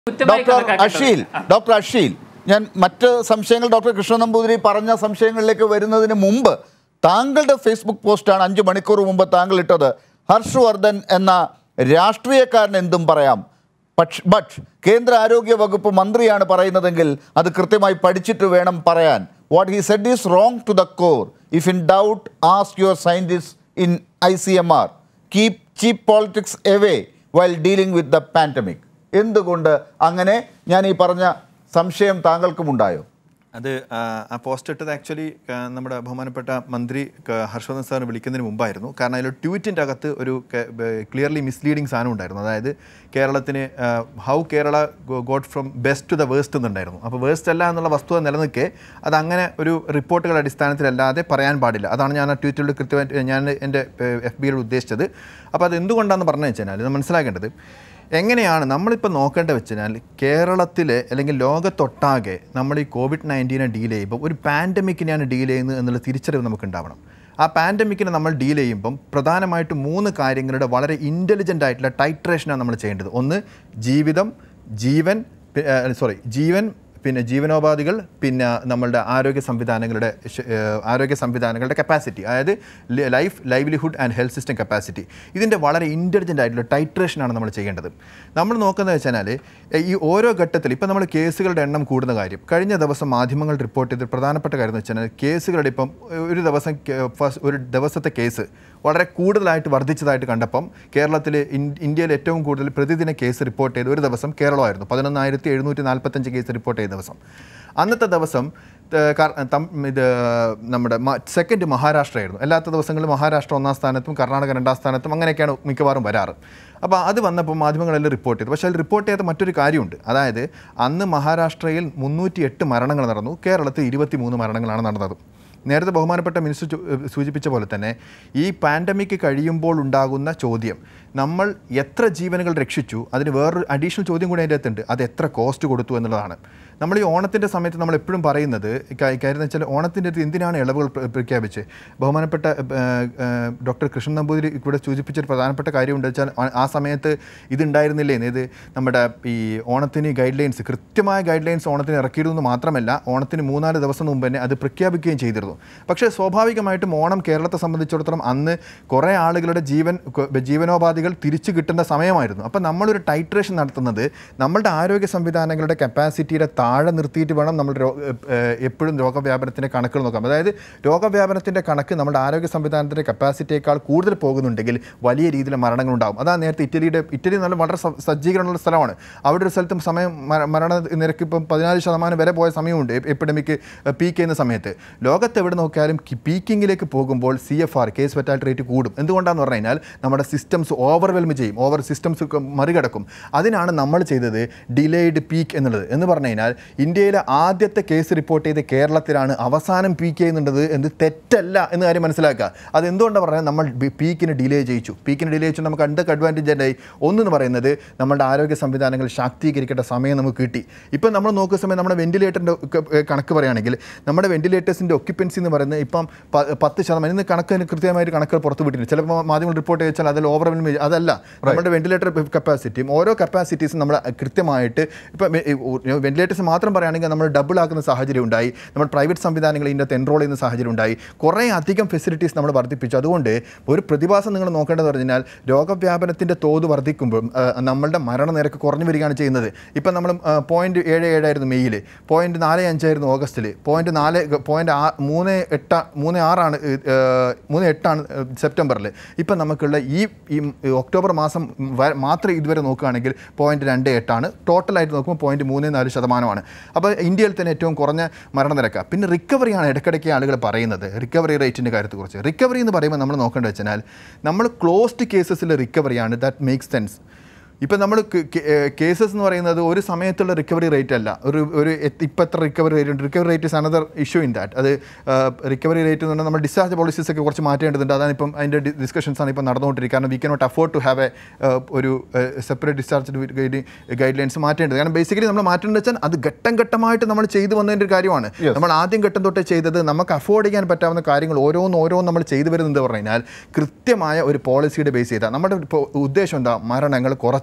കുറ്റമായി doctor കണക്കാക്കേണ്ടത്. Asheel doctor Asheel ഞാൻ മറ്റ് സംശയങ്ങൾ ഡോക്ടർ കൃഷ്ണ നമ്പൂതിരി പറഞ്ഞ സംശയങ്ങളിലേക്ക് വരുന്നതിന് മുമ്പ് താങ്കളുടെ ഫേസ്ബുക്ക് പോസ്റ്റാണ് അഞ്ച് മണിക്കൂർ മുമ്പ് താങ്കൾ ഇട്ടത് ഹർഷവർദ്ധൻ എന്ന രാഷ്ട്രീയക്കാരൻ എന്തും പറയാം പക്ഷ് ബട്ട് കേന്ദ്ര ആരോഗ്യ വകുപ്പ് മന്ത്രിയാണ് പറയുന്നതെങ്കിൽ അത് കൃത്യമായി പഠിച്ചിട്ട് വേണം പറയാൻ what he said is wrong to the core if in doubt ask your scientist in I C M R keep cheap politics away while dealing with the pandemic എന്തുകൊണ്ട് അങ്ങനെ ഞാൻ ഈ പറഞ്ഞ സംശയം താങ്കൾക്കും ഉണ്ടായോ അത് ആ, ആ പോസ്റ്റ് ഇട്ടത് ആക്ച്വലി നമ്മുടെ ബഹുമാനപ്പെട്ട മന്ത്രി ക- ഹർഷവർദ്ധൻ സാറിന് വിളിക്കുന്നതിന് മുമ്പായിരുന്നു കാരണം അതിൽ ട്വീറ്റിൻ്റെ അകത്ത് ഒരു ക്ലിയർലി മിസ്ലീഡിങ് സാധനം ഉണ്ടായിരുന്നു അതായത് കേരളത്തിന് how Kerala got from best to the waste എന്നുണ്ടായിരുന്നു അപ്പോൾ വേസ്റ്റ് അല്ല എന്നുള്ള വസ്തുത നിലനിൽക്കെ അത് അങ്ങനെ ഒരു റിപ്പോർട്ടുകളുടെ അടിസ്ഥാനത്തിലല്ലാതെ പറയാൻ പാടില്ല അതാണ് ഞാൻ ആ ട്വീറ്റിൽ കൃത്യമായിട്ട് ഞാൻ എൻ്റെ എഫ് ബിയിൽ ഉദ്ദേശിച്ചത് അപ്പോൾ അത് എന്തുകൊണ്ടാണെന്ന് പറഞ്ഞു വെച്ചാൽ ഇത് മനസ്സിലാക്കേണ്ടത് എങ്ങനെയാണ് നമ്മളിപ്പോൾ നോക്കേണ്ടത് വെച്ചാൽ കേരളത്തിലെ അല്ലെങ്കിൽ ലോകത്തൊട്ടാകെ നമ്മൾ ഈ കോവിഡ് നയൻറ്റീനെ ഡീൽ ചെയ്യുമ്പോൾ ഒരു പാൻഡമിക്കിനെയാണ് ഡീൽ ചെയ്യുന്നത് എന്നുള്ള തിരിച്ചറിവ് നമുക്ക് ഉണ്ടാവണം ആ പാൻഡമിക്കിനെ നമ്മൾ ഡീൽ ചെയ്യുമ്പം പ്രധാനമായിട്ടും മൂന്ന് കാര്യങ്ങളുടെ വളരെ ഇൻ്റലിജൻ്റ് ആയിട്ടുള്ള ടൈട്രേഷനാണ് നമ്മൾ ചെയ്യേണ്ടത് ഒന്ന് ജീവിതം ജീവൻ സോറി ജീവൻ പിന്നെ ജീവനോപാധികൾ പിന്നെ നമ്മളുടെ ആരോഗ്യ സംവിധാനങ്ങളുടെ ശ- ഏഹ് ആരോഗ്യ സംവിധാനങ്ങളുടെ കപ്പാസിറ്റി അതായത് ലി- life livelihood and health system capacity ഇതിൻ്റെ വളരെ ഇൻ്റലിജൻ്റ് ആയിട്ടുള്ള ടൈട്രേഷനാണ് നമ്മൾ ചെയ്യേണ്ടത് നമ്മൾ നോക്കുന്നത് വെച്ചാൽ ഈ ഓരോ ഘട്ടത്തിൽ ഇപ്പം നമ്മൾ കേസുകളുടെ എണ്ണം കൂടുന്ന കാര്യം കഴിഞ്ഞ ദിവസം മാധ്യമങ്ങൾ റിപ്പോർട്ട് ചെയ്ത പ്രധാനപ്പെട്ട കാര്യം എന്ന് വെച്ചാൽ കേസുകളുടെ ഇപ്പം ഒരു ദിവസം കേ- ഫസ്റ്റ് ഒരു ദിവസത്തെ കേസ് വളരെ കൂടുതലായിട്ട് വർദ്ധിച്ചതായിട്ട് കണ്ടപ്പം കേരളത്തിൽ ഇന്ത്യയിൽ ഏറ്റവും കൂടുതൽ പ്രതിദിന കേസ് റിപ്പോർട്ട് ചെയ്ത ഒരു ദിവസം കേരളമായിരുന്നു പതിനൊന്നായിരത്തി എഴുന്നൂറ്റി നാൽപ്പത്തഞ്ച് കേസ് റിപ്പോർട്ട് ചെയ്ത ദിവസം അന്നത്തെ ദിവസം ഏഹ്, കർ- തം- ഇത് നമ്മുടെ സെക്കൻഡ് മഹാരാഷ്ട്രയായിരുന്നു അല്ലാത്ത ദിവസങ്ങളിൽ മഹാരാഷ്ട്ര ഒന്നാം സ്ഥാനത്തും കർണാടക രണ്ടാം സ്ഥാനത്തും അങ്ങനെയൊക്കെയാണ് മിക്കവാറും വരാറ് അപ്പോൾ അത് വന്നപ്പോൾ മാധ്യമങ്ങളെല്ലാം റിപ്പോർട്ട് ചെയ്തു പക്ഷേ അതിൽ റിപ്പോർട്ട് ചെയ്യാത്ത മറ്റൊരു കാര്യമുണ്ട് അതായത് അന്ന് മഹാരാഷ്ട്രയിൽ മുന്നൂറ്റി എട്ട് മരണങ്ങൾ നടന്നു കേരളത്തിൽ ഇരുപത്തി മൂന്ന് മരണങ്ങളാണ് നടന്നത് നേരത്തെ ബഹുമാനപ്പെട്ട മിനിസ്റ്റർ ചു- ഏഹ് സൂചിപ്പിച്ച പോലെ തന്നെ ഈ പാൻഡമിക് കഴിയുമ്പോൾ ഉണ്ടാകുന്ന ചോദ്യം നമ്മൾ എത്ര ജീവനുകൾ രക്ഷിച്ചു അതിന് വേറൊരു അഡീഷണൽ ചോദ്യം കൂടി അതിൻ്റെ അകത്തുണ്ട് അത് എത്ര കോസ്റ്റ് കൊടുത്തു എന്നുള്ളതാണ് നമ്മൾ ഈ ഓണത്തിൻ്റെ സമയത്ത് നമ്മൾ എപ്പോഴും പറയുന്നത് ക- കാര്യം എന്ന് വെച്ചാൽ ഓണത്തിൻ്റെ അടുത്ത് എന്തിനാണ് ഇളവുകൾ പ്ര- പ്രഖ്യാപിച്ച് ബഹുമാനപ്പെട്ട ഏഹ്, ഏഹ്, ഡോക്ടർ കൃഷ്ണൻ നമ്പൂതിരി ഇവിടെ സൂചിപ്പിച്ചൊരു പ്രധാനപ്പെട്ട കാര്യം ഉണ്ട് വെച്ചാൽ ആ- ആ സമയത്ത് ഇതുണ്ടായിരുന്നില്ലേ ഇത് നമ്മുടെ ഈ ഓണത്തിന് ഗൈഡ് ലൈൻസ് കൃത്യമായ ഗൈഡ് ലൈൻസ് ഓണത്തിന് ഇറക്കിയിരുന്നു മാത്രമല്ല ഓണത്തിന് മൂന്നാല് ദിവസം മുമ്പ് തന്നെ അത് പ്രഖ്യാപിക്കുകയും ചെയ്തിരുന്നു പക്ഷേ സ്വാഭാവികമായിട്ടും ഓണം കേരളത്തെ സംബന്ധിച്ചിടത്തോളം അന്ന് കുറേ ആളുകളുടെ ജീവൻ കൊ- ജീവനോപാധികൾ തിരിച്ചു കിട്ടേണ്ട സമയമായിരുന്നു അപ്പം നമ്മളൊരു ടൈട്രേഷൻ നടത്തുന്നത് നമ്മളുടെ ആരോഗ്യ സംവിധാനങ്ങളുടെ കപ്പാസിറ്റിയുടെ താഴെ നിർത്തിയിട്ട് വേണം നമ്മൾ രോ- ഏഹ് എപ്പോഴും രോഗവ്യാപനത്തിൻ്റെ കണക്കുകൾ നോക്കാം അതായത് രോഗവ്യാപനത്തിൻ്റെ കണക്ക് നമ്മുടെ ആരോഗ്യ സംവിധാനത്തിൻ്റെ കപ്പാസിറ്റിയേക്കാൾ കൂടുതൽ പോകുന്നുണ്ടെങ്കിൽ വലിയ രീതിയിൽ മരണങ്ങൾ ഉണ്ടാകും അതാ നേരത്തെ ഇറ്റലിയുടെ ഇറ്റലി നല്ല വളരെ സ- സജ്ജീകരണമുള്ള സ്ഥലമാണ് അവിടെ ഒരു സ്ഥലത്തും സമയം മര- മരണ നിരക്ക് ഇപ്പം പതിനാല് ശതമാനം വരെ പോയ സമയമുണ്ട് എപ്പിഡമിക് പീക്ക് ചെയ്യുന്ന സമയത്ത് ലോകത്ത് എവിടെ നോക്കിയാലും പീക്കിങ്ങിലേക്ക് പോകുമ്പോൾ C F R case fatality rate കൂടും എന്തുകൊണ്ടാണെന്ന് പറഞ്ഞു കഴിഞ്ഞാൽ നമ്മുടെ സിസ്റ്റംസ് ഓവർവെൽം ചെയ്യും ഓവർ സിസ്റ്റംസ് മറികടക്കും അതിനാണ് നമ്മൾ ചെയ്തത് ഡിലേഡ് പീക്ക് എന്നുള്ളത് എന്ന് പറഞ്ഞു കഴിഞ്ഞാൽ ഇന്ത്യയിലെ ആദ്യത്തെ കേസ് റിപ്പോർട്ട് ചെയ്ത് കേരളത്തിലാണ് അവസാനം പീക്ക് ചെയ്യുന്നുണ്ടത് എന്ന് തെറ്റല്ല എന്ന് കാര്യം മനസ്സിലാക്കുക അത് എന്തുകൊണ്ടാണ് പറഞ്ഞാൽ നമ്മൾ പീക്കിന് ഡിലേ ചെയ്യിച്ചു പീക്കിന് ഡിലേ ചെയ്യിച്ചു നമുക്ക് എന്തൊക്കെ അഡ്വാൻറ്റേജ് ഉണ്ടായി ഒന്നെന്ന് പറയുന്നത് നമ്മുടെ ആരോഗ്യ സംവിധാനങ്ങൾ ശാക്തീകരിക്കേണ്ട സമയം നമുക്ക് കിട്ടി ഇപ്പം നമ്മൾ നോക്കുന്ന സമയം നമ്മുടെ വെന്റിലേറ്ററിൻ്റെ കണക്ക് പറയുകയാണെങ്കിൽ നമ്മുടെ വെന്റിലേറ്റേഴ്സിൻ്റെ ഒക്യുപ്പൻസി എന്ന് പറയുന്നത് ഇപ്പം പ- പത്ത് ശതമാനം ഇന്ന് കണക്ക് കൃത്യമായിട്ട് കണക്കുകൾ പുറത്ത് വിട്ടിട്ടുണ്ട് ചിലപ്പോൾ മാധ്യമങ്ങൾ റിപ്പോർട്ട് ചെയ്താൽ അതിൽ ഓവർ അതല്ല നമ്മുടെ വെന്റിലേറ്റർ കപ്പാസിറ്റിയും ഓരോ കപ്പാസിറ്റീസും നമ്മൾ കൃത്യമായിട്ട് ഇപ്പം വെന്റിലേറ്റേഴ്സ് മാത്രം പറയുകയാണെങ്കിൽ നമ്മൾ ഡബിൾ ആക്കുന്ന സാഹചര്യം ഉണ്ടായി നമ്മൾ പ്രൈവറ്റ് സംവിധാനങ്ങൾ ഇതിൻ്റെ അകത്ത് എൻറോൾ ചെയ്യുന്ന സാഹചര്യം ഉണ്ടായി കുറേ അധികം ഫെസിലിറ്റീസ് നമ്മൾ വർദ്ധിപ്പിച്ചു അതുകൊണ്ട് ഒരു പ്രതിഭാസം നിങ്ങൾ നോക്കേണ്ടത് പറഞ്ഞാൽ രോഗവ്യാപനത്തിൻ്റെ തോത് വർദ്ധിക്കുമ്പോൾ ആ, നമ്മളുടെ മരണനിരക്ക് കുറഞ്ഞു വരികയാണ് ചെയ്യുന്നത് ഇപ്പം നമ്മൾ പോയിൻറ്റ് ഏഴ് ഏഴായിരുന്നു മെയ്യിൽ പോയിൻറ്റ് നാല് അഞ്ചായിരുന്നു ഓഗസ്റ്റിൽ പോയിൻറ്റ് നാല് പോയിൻറ്റ് ആ മൂന്ന് എട്ട മൂന്ന് ആറാണ് ഏ, മൂന്ന് എട്ടാണ് സെപ്റ്റംബറിൽ ഇപ്പം നമുക്കുള്ള ഈ ഈ ഒക്ടോബർ മാസം വ- മാത്രം ഇതുവരെ നോക്കുകയാണെങ്കിൽ പോയിൻറ്റ് രണ്ട് എട്ടാണ് ടോട്ടലായിട്ട് നോക്കുമ്പോൾ പോയിൻറ്റ് മൂന്ന് നാല് ശതമാനമാണ് അപ്പോൾ ഇന്ത്യയിൽ തന്നെ ഏറ്റവും കുറഞ്ഞ മരണനിരക്ക് പിന്നെ റിക്കവറിയാണ് ഇടയ്ക്കിടയ്ക്ക് ആളുകൾ പറയുന്നത് റിക്കവറി റേറ്റിൻ്റെ കാര്യത്തെക്കുറിച്ച് റിക്കവറി എന്ന് പറയുമ്പോൾ നമ്മൾ നോക്കേണ്ടത് വെച്ചാൽ നമ്മൾ ക്ലോസ്ഡ് കേസസിലെ റിക്കവറിയാണ് ദാറ്റ് മേക്സ് സെൻസ് ഇപ്പം നമ്മൾ കേസസ് എന്ന് പറയുന്നത് ഒരു സമയത്തുള്ള റിക്കവറി റേറ്റ് അല്ല ഒരു ഒരു എത്ത് ഇപ്പം എത്ര റിക്കവറി റേറ്റ് ഉണ്ട് recovery rate is another issue in that അത് റിക്കവറി റേറ്റ് എന്ന് പറഞ്ഞാൽ നമ്മൾ ഡിസ്ചാർജ് പോളിസീസ് ഒക്കെ കുറച്ച് മാറ്റേണ്ടതുണ്ട് അതാണ് ഇപ്പം അതിൻ്റെ ഡിസ്കഷൻസ് ആണ് ഇപ്പം നടന്നുകൊണ്ടിരിക്കുന്നത് കാരണം we cannot afford to have a ഒരു സെപ്പറേറ്റ് ഡിസ്ചാർജ് ഗൈഡ് ലൈൻസ് മാറ്റേണ്ടത് കാരണം ബേസിക്കലി നമ്മൾ മാറ്റേണ്ടത് വെച്ചാൽ അത് ഘട്ടം ഘട്ടമായിട്ട് നമ്മൾ ചെയ്തു വന്നതിൻ്റെ ഒരു കാര്യമാണ് നമ്മൾ ആദ്യം ഘട്ടം തൊട്ടേ ചെയ്തത് നമുക്ക് അഫോർഡ് ചെയ്യാൻ പറ്റാവുന്ന കാര്യങ്ങൾ ഓരോന്ന് ഓരോന്ന് നമ്മൾ ചെയ്തു വരുന്നത് പറഞ്ഞു കഴിഞ്ഞാൽ കൃത്യമായ ഒരു പോളിസിയുടെ ബേസ് ചെയ്താൽ നമ്മുടെ ഇപ്പോൾ ഉദ്ദേശം എന്താ മരണങ്ങൾ കുറച്ച്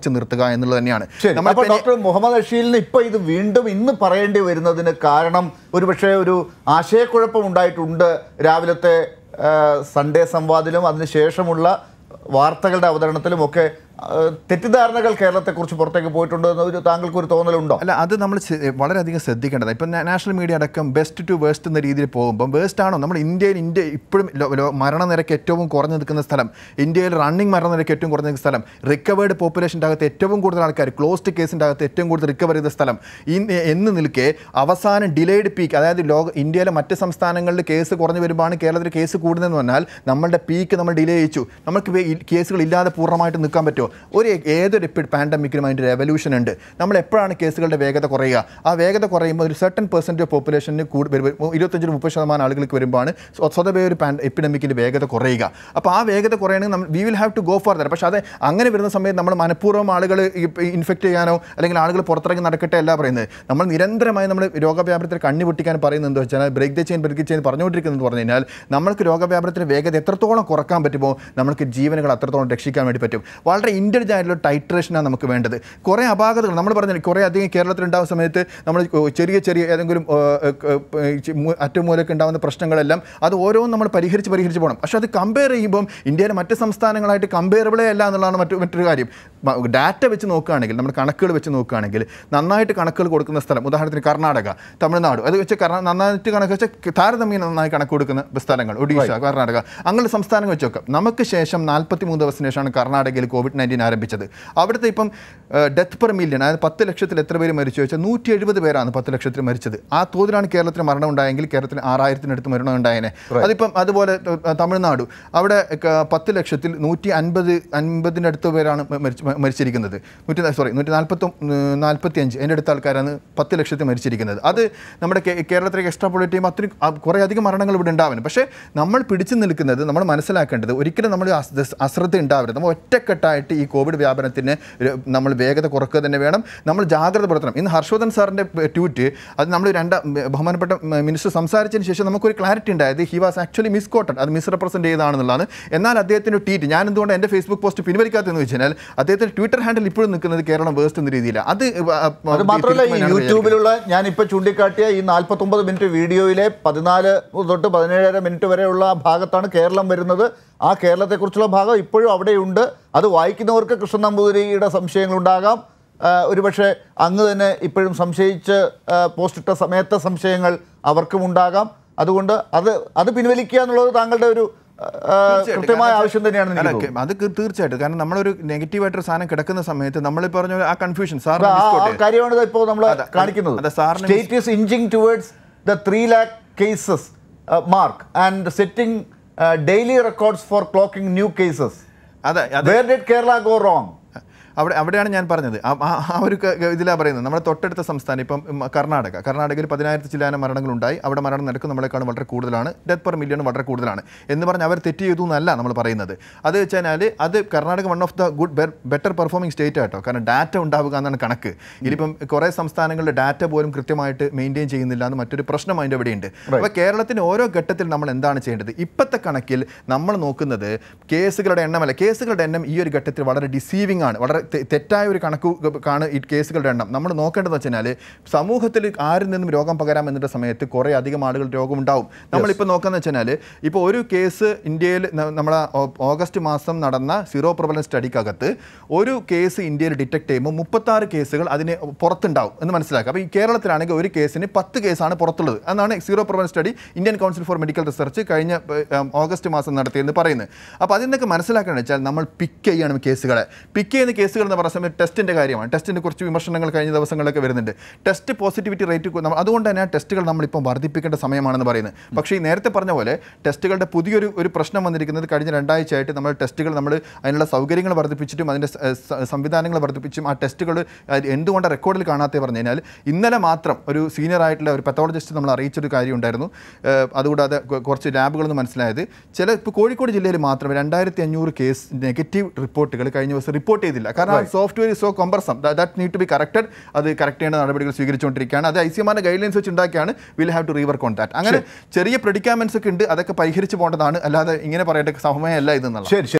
ഉറച്ചു നിർത്തുക എന്നുള്ളത് തന്നെയാണ് ശരി അപ്പോൾ നമ്മളിപ്പോൾ ഡോക്ടർ മുഹമ്മദ് അഷീലിന് ഇപ്പൊ ഇത് വീണ്ടും ഇന്ന് പറയേണ്ടി വരുന്നതിന് കാരണം ഒരുപക്ഷെ ഒരു ആശയക്കുഴപ്പം ഉണ്ടായിട്ടുണ്ട് രാവിലത്തെ ആ, സൺഡേ സംവാദിലും അതിനുശേഷമുള്ള വാർത്തകളുടെ അവതരണത്തിലും ഒക്കെ ആ, തെറ്റിദ്ധാരണകൾ കേരളത്തെക്കുറിച്ച് പുറത്തേക്ക് പോയിട്ടുണ്ട് എന്ന് ഒരു താങ്കൾക്ക് ഒരു തോന്നലുണ്ടോ അല്ല അത് നമ്മൾ ശ- വളരെയധികം ശ്രദ്ധിക്കേണ്ടത് ഇപ്പം നാഷണൽ മീഡിയ അടക്കം ബെസ്റ്റ് ടു വേസ്റ്റ് എന്ന രീതിയിൽ പോകുമ്പോൾ വേസ്റ്റ് ആണോ നമ്മൾ ഇന്ത്യയിൽ ഇന്ത്യ ഇപ്പോഴും ലോ- ലോ- മരണനിരക്ക് ഏറ്റവും കുറഞ്ഞു നിൽക്കുന്ന സ്ഥലം ഇന്ത്യയിൽ റണ്ണിങ് മരണനിരക്ക് ഏറ്റവും കുറഞ്ഞു നിൽക്കുന്ന സ്ഥലം റിക്കവേർഡ് പോപ്പുലേഷൻ്റെ അകത്ത് ഏറ്റവും കൂടുതൽ ആൾക്കാർ ക്ലോസ്ഡ് കേസിൻ്റെ അകത്ത് ഏറ്റവും കൂടുതൽ റിക്കവർ ചെയ്ത സ്ഥലം ഈ എന്ന് നിൽക്കെ അവസാനം ഡിലേഡ് പീക്ക് അതായത് ലോക ഇന്ത്യയിലെ മറ്റ് സംസ്ഥാനങ്ങളിൽ കേസ് കുറഞ്ഞു വരുമ്പോഴാണ് കേരളത്തിൽ കേസ് കൂടുന്നതെന്ന് പറഞ്ഞാൽ നമ്മളുടെ പീക്ക് നമ്മൾ ഡിലേ ചെയ്യിച്ചു നമുക്ക് വേ- ഈ കേസുകൾ ഇല്ലാതെ പൂർണ്ണമായിട്ട് നിൽക്കാൻ പറ്റുമോ ഒരു ഏതൊരു പാൻഡമിക്കിനും അതിൻ്റെ റെവല്യൂഷൻ ഉണ്ട് നമ്മൾ എപ്പോഴാണ് കേസുകളുടെ വേഗത കുറയുക ആ വേഗത കുറയുമ്പോൾ ഒരു സർട്ടൻ പെർസെൻറ്റ് ഓഫ് പോപ്പുലേഷന് കൂടി വരും ഇരുപത്തഞ്ചിന് മുപ്പത് ശതമാനം ആളുകൾക്ക് വരുമ്പോഴാണ് സ്വ- സ്വതവേ ഒരു പാൻ എപ്പിഡമിക്കിൻ്റെ വേഗത കുറയുക അപ്പോൾ ആ വേഗത കുറയണമെങ്കിൽ നമ്മൾ we will have to go for the പക്ഷേ അത് അങ്ങനെ വരുന്ന സമയത്ത് നമ്മൾ മനഃപൂർവ്വം ആളുകൾ ഇൻഫെക്റ്റ് ചെയ്യാനോ അല്ലെങ്കിൽ ആളുകൾ പുറത്തിറങ്ങി നടക്കട്ടെ അല്ല പറയുന്നത് നമ്മൾ നിരന്തരമായി നമ്മൾ രോഗവ്യാപനത്തിൽ കണ്ണി പൊട്ടിക്കാൻ പറയുന്നത് എന്താ വെച്ചാൽ break the chain break chain പറഞ്ഞുകൊണ്ടിരിക്കുന്നത് പറഞ്ഞു കഴിഞ്ഞാൽ നമ്മൾക്ക് രോഗവ്യാപനത്തിൻ്റെ വേഗത എത്രത്തോളം കുറക്കാൻ പറ്റുമോ നമുക്ക് ജീവനുകൾ അത്രത്തോളം രക്ഷിക്കാൻ വേണ്ടി പറ്റും വളരെ ഇൻ്റലിജൻ്റ് ആയിട്ടുള്ള ടൈട്രേഷനാണ് നമുക്ക് വേണ്ടത് കുറേ അപാകതകൾ നമ്മൾ പറഞ്ഞില്ല കുറേ അധികം കേരളത്തിൽ ഉണ്ടാകുന്ന സമയത്ത് നമ്മൾ ചെറിയ ചെറിയ ഏതെങ്കിലും ഏഹ്, ഏഹ്, ഏഹ്, മു- അറ്റമൂലൊക്കെ ഉണ്ടാകുന്ന പ്രശ്നങ്ങളെല്ലാം അത് ഓരോന്നും നമ്മൾ പരിഹരിച്ച് പരിഹരിച്ച് പോകണം പക്ഷേ അത് കമ്പയർ ചെയ്യുമ്പം ഇന്ത്യയിലെ മറ്റ് സംസ്ഥാനങ്ങളായിട്ട് കമ്പയറബിളേ അല്ല എന്നുള്ളതാണ് മറ്റു മറ്റൊരു കാര്യം ഡാറ്റ വെച്ച് നോക്കുകയാണെങ്കിൽ നമ്മൾ കണക്കുകൾ വെച്ച് നോക്കുകയാണെങ്കിൽ നന്നായിട്ട് കണക്കുകൾ കൊടുക്കുന്ന സ്ഥലം ഉദാഹരണത്തിന് കർണാടക തമിഴ്നാട് അത് വെച്ച് കർണ നന്നായിട്ട് കണക്ക് വെച്ചാൽ താരതമ്യം നന്നായി കണക്ക് കൊടുക്കുന്ന സ്ഥലങ്ങൾ ഒഡീഷ കർണാടക അങ്ങനെ സംസ്ഥാനങ്ങൾ വെച്ച് നോക്കാം നമുക്ക് ശേഷം നാൽപ്പത്തി മൂന്ന് ദിവസത്തിന് ശേഷമാണ് കർണാടകയിൽ കോവിഡ് നയൻറ്റീൻ ആരംഭിച്ചത് അവിടുത്തെ ഇപ്പം ഡെത്ത് പെർ മില്യൺ അതായത് പത്ത് ലക്ഷത്തിൽ എത്ര പേര് മരിച്ചു വെച്ചാൽ നൂറ്റി എഴുപത് പേരാണ് പത്ത് ലക്ഷത്തിൽ മരിച്ചത് ആ തോതിലാണ് കേരളത്തിൽ മരണം ഉണ്ടായെങ്കിൽ കേരളത്തിൽ ആറായിരത്തിനടുത്ത് മരണം ഉണ്ടായേനെ അതിപ്പം അതുപോലെ ഏഹ്, തമിഴ്നാട് അവിടെ ക- പത്ത് ലക്ഷത്തിൽ നൂറ്റി അൻപത് അൻപതിൻ്റെ അടുത്ത് പേരാണ് മ- മരിച്ച് മ- മരിച്ചിരിക്കുന്നത് നൂറ്റി സോറി നൂറ്റി നാൽപ്പത്തി നാൽപ്പത്തി അഞ്ച് എൻ്റെ അടുത്ത ആൾക്കാരാണ് പത്ത് ലക്ഷത്തിൽ മരിച്ചിരിക്കുന്നത് അത് നമ്മുടെ കേ- കേരളത്തിലേക്ക് എക്സ്ട്രാ പൊളിറ്റ് ചെയ്യുമ്പോൾ അത്രയും ആ, കുറേ അധികം മരണങ്ങൾ ഇവിടെ ഉണ്ടാവുന്നു പക്ഷേ നമ്മൾ പിടിച്ചു നിൽക്കുന്നത് നമ്മൾ മനസ്സിലാക്കേണ്ടത് ഒരിക്കലും നമ്മൾ അസ്- അശ്രദ്ധ ഉണ്ടാവരുത് നമ്മൾ ഒറ്റക്കെട്ടായിട്ട് ഈ കോവിഡ് വ്യാപനത്തിന് ഒരു- നമ്മൾ വേഗത കുറക്കുക തന്നെ വേണം നമ്മൾ ജാഗ്രത പുലർത്തണം ഇന്ന് ഹർഷവർദ്ധൻ സാറിൻ്റെ ട്വീറ്റ് അത് നമ്മൾ രണ്ടാം ബഹുമാനപ്പെട്ട മിനിസ്റ്റർ സംസാരിച്ചതിന് ശേഷം നമുക്കൊരു ക്ലാരിറ്റി ഉണ്ടായത് ഹി വാസ് ആക്ച്വലി മിസ്കോട്ടഡ് അത് മിസ്റെപ്രസെൻറ്റ് ചെയ്തതാണെന്നുള്ളതാണ് എന്നാൽ അദ്ദേഹത്തിൻ്റെ ട്വീറ്റ് ഞാൻ എന്തുകൊണ്ട് എൻ്റെ ഫേസ്ബുക്ക് പോസ്റ്റ് പിൻവലിക്കാത്തതെന്ന് വെച്ച് കഴിഞ്ഞാൽ അദ്ദേഹത്തിൻ്റെ ട്വിറ്റർ ഹാൻഡിൽ ഇപ്പോഴും നിൽക്കുന്നത് കേരളം വേസ്റ്റ് എന്ന രീതിയിലാണ് അത് അത് മാത്രമല്ല ഈ യൂട്യൂബിലുള്ള ഞാൻ ഇപ്പൊ ചൂണ്ടിക്കാട്ടിയ ഈ നാൽപ്പത്തൊമ്പത് മിനിറ്റ് വീഡിയോയിലെ പതിനാല് തൊട്ട് പതിനേഴര മിനിറ്റ് വരെയുള്ള ആ ഭാഗത്താണ് കേരളം വരുന്നത് ആ കേരളത്തെക്കുറിച്ചുള്ള ഭാഗം ഇപ്പോഴും അവിടെയുണ്ട് അത് വായിക്കുന്നവർക്ക് കൃഷ്ണൻ നമ്പൂതിരിയുടെ സംശയങ്ങളുണ്ടാകാം ആ, ഒരുപക്ഷെ അങ്ങ് തന്നെ ഇപ്പോഴും സംശയിച്ച് ആ, പോസ്റ്റിട്ട സമയത്തെ സംശയങ്ങൾ അവർക്കും ഉണ്ടാകാം അതുകൊണ്ട് അത് അത് പിൻവലിക്കുക എന്നുള്ളത് താങ്കളുടെ ഒരു ആ, കൃത്യമായ ആവശ്യം തന്നെയാണ് എനിക്ക് അല്ല, തോന്നുന്നത്. അത് ക- തീർച്ചയായിട്ടും കാരണം നമ്മളൊരു നെഗറ്റീവായിട്ടൊരു സാധനം കിടക്കുന്ന സമയത്ത് നമ്മൾ ഈ പറഞ്ഞ പോലെ ആ കൺഫ്യൂഷൻ സാർ ആ ആ കാര്യമാണ് ഇപ്പോൾ നമ്മൾ അതെ, കാണിക്കുന്നത് അതെ, സാറിന് state is inching towards the three lakh cases mark and setting daily records for clocking new cases അതെ അത് where did Kerala go wrong അവിടെ അവിടെയാണ് ഞാൻ പറഞ്ഞത് ആ- ആ- ആ ഒരു ഇതിലാണ് പറയുന്നത് നമ്മുടെ തൊട്ടടുത്ത സംസ്ഥാനം ഇപ്പം ഉം, കർണാടക കർണാടകയിൽ പതിനായിരത്തി ചില്ലാനം മരണങ്ങളുണ്ടായി അവിടെ മരണം നിരക്ക് നമ്മളെക്കാളും വളരെ കൂടുതലാണ് ഡെത്ത് പെർ മില്യൺ വളരെ കൂടുതലാണ് എന്ന് പറഞ്ഞ് അവർ തെറ്റ് ചെയ്തു എന്നല്ല നമ്മൾ പറയുന്നത് അത് വെച്ച് കഴിഞ്ഞാൽ അത് Karnataka one of the good better performing state ആട്ടോ കാരണം ഡാറ്റ ഉണ്ടാവുക എന്നാണ് കണക്ക് ഇനിയിപ്പം കുറേ സംസ്ഥാനങ്ങളിലെ ഡാറ്റ പോലും കൃത്യമായിട്ട് മെയിൻറ്റെയിൻ ചെയ്യുന്നില്ല എന്ന് മറ്റൊരു പ്രശ്നം അതിൻ്റെ ഇവിടെയുണ്ട് അപ്പോൾ കേരളത്തിന് ഓരോ ഘട്ടത്തിൽ നമ്മൾ എന്താണ് ചെയ്യേണ്ടത് ഇപ്പോഴത്തെ കണക്കിൽ നമ്മൾ നോക്കുന്നത് കേസുകളുടെ എണ്ണമല്ല കേസുകളുടെ എണ്ണം ഈ ഒരു ഘട്ടത്തിൽ വളരെ ഡിസീവിംഗ് ആണ് വളരെ തെ- തെറ്റായ ഒരു കണക്ക് ആണ് ഈ കേസുകളുടെ എണ്ണം നമ്മൾ നോക്കേണ്ടതെന്ന് വെച്ചാൽ സമൂഹത്തിൽ ആരിൽ നിന്നും രോഗം പകരാം എന്നുള്ള സമയത്ത് കുറേ അധികം ആളുകൾ രോഗമുണ്ടാവും നമ്മളിപ്പോൾ നോക്കുന്നത് വെച്ചാൽ ഇപ്പോൾ ഒരു കേസ് ഇന്ത്യയിൽ നമ്മളെ ഓഗസ്റ്റ് മാസം നടന്ന സീറോ പ്രബലൻ സ്റ്റഡിക്കകത്ത് ഒരു കേസ് ഇന്ത്യയിൽ ഡിറ്റക്ട് ചെയ്യുമ്പോൾ മുപ്പത്താറ് കേസുകൾ അതിന് പുറത്തുണ്ടാവും എന്ന് മനസ്സിലാക്കുക അപ്പോൾ ഈ കേരളത്തിലാണെങ്കിൽ ഒരു കേസിന് പത്ത് കേസാണ് പുറത്തുള്ളത് എന്നാണ് സീറോ പ്രബലൻ study Indian Council for Medical Research കഴിഞ്ഞ ഏഹ്, ഓഗസ്റ്റ് മാസം നടത്തിയെന്ന് പറയുന്നത് അപ്പോൾ അതിൽ നിന്നൊക്കെ മനസ്സിലാക്കണം വെച്ചാൽ നമ്മൾ പിക്ക് ചെയ്യണം കേസുകളെ പിക്ക് ചെയ്യുന്ന കേസുകൾ എന്ന് പറയുന്ന സമയത്ത് ടെസ്റ്റിൻ്റെ കാര്യമാണ് ടെസ്റ്റിൻ്റെ കുറച്ച് വിമർശനങ്ങൾ കഴിഞ്ഞ ദിവസങ്ങളിലൊക്കെ വരുന്നുണ്ട് ടെസ്റ്റ് പോസിറ്റിവിറ്റി റേറ്റ് അതുകൊണ്ട് തന്നെ ആ ടെസ്റ്റുകൾ നമ്മളിപ്പം വർദ്ധിപ്പിക്കേണ്ട സമയമാണെന്ന് പറയുന്നത് പക്ഷേ ഈ നേരത്തെ പറഞ്ഞ പോലെ ടെസ്റ്റുകളുടെ പുതിയൊരു ഒരു പ്രശ്നം വന്നിരിക്കുന്നത് കഴിഞ്ഞ രണ്ടാഴ്ചയായിട്ട് നമ്മൾ ടെസ്റ്റുകൾ നമ്മൾ അതിനുള്ള സൗകര്യങ്ങൾ വർദ്ധിപ്പിച്ചിട്ടും അതിൻ്റെ സ- സ- സംവിധാനങ്ങൾ വർദ്ധിപ്പിച്ചും ആ ടെസ്റ്റുകൾ എന്തുകൊണ്ട് റെക്കോർഡിൽ കാണാത്തേ പറഞ്ഞു കഴിഞ്ഞാൽ ഇന്നലെ മാത്രം ഒരു സീനിയർ ആയിട്ടുള്ള ഒരു പെത്തോളജിസ്റ്റ് നമ്മൾ അറിയിച്ചൊരു കാര്യം ഉണ്ടായിരുന്നു ഏഹ് അതുകൂടാതെ കൊ- കുറച്ച് ലാബുകളെന്ന് മനസ്സിലായത് ചില ഇപ്പോൾ കോഴിക്കോട് ജില്ലയിൽ മാത്രം രണ്ടായിരത്തി അഞ്ഞൂറ് കേസ് നെഗറ്റീവ് റിപ്പോർട്ടുകൾ കഴിഞ്ഞ ദിവസം റിപ്പോർട്ട് ചെയ്തില്ല കാരണം software so cumbersome that need to be corrected അത് കറക്റ്റ് ചെയ്യേണ്ട നടപടികൾ സ്വീകരിച്ചുകൊണ്ടിരിക്കുകയാണ് അത് ഐ സി എമാരുടെ ഗൈഡ് ലൈൻസ് വെച്ച് ഉണ്ടാക്കിയാണ് will have to rework on that അങ്ങനെ ചെറിയ പ്രെഡിക്കാമെന്റ്സ് ഒക്കെ ഉണ്ട് അതൊക്കെ പരിഹരിച്ച് പോകേണ്ടതാണ് അല്ലാതെ ഇങ്ങനെ പറയേണ്ട സമയമല്ല ഇതെന്നുള്ള ശരി ശരി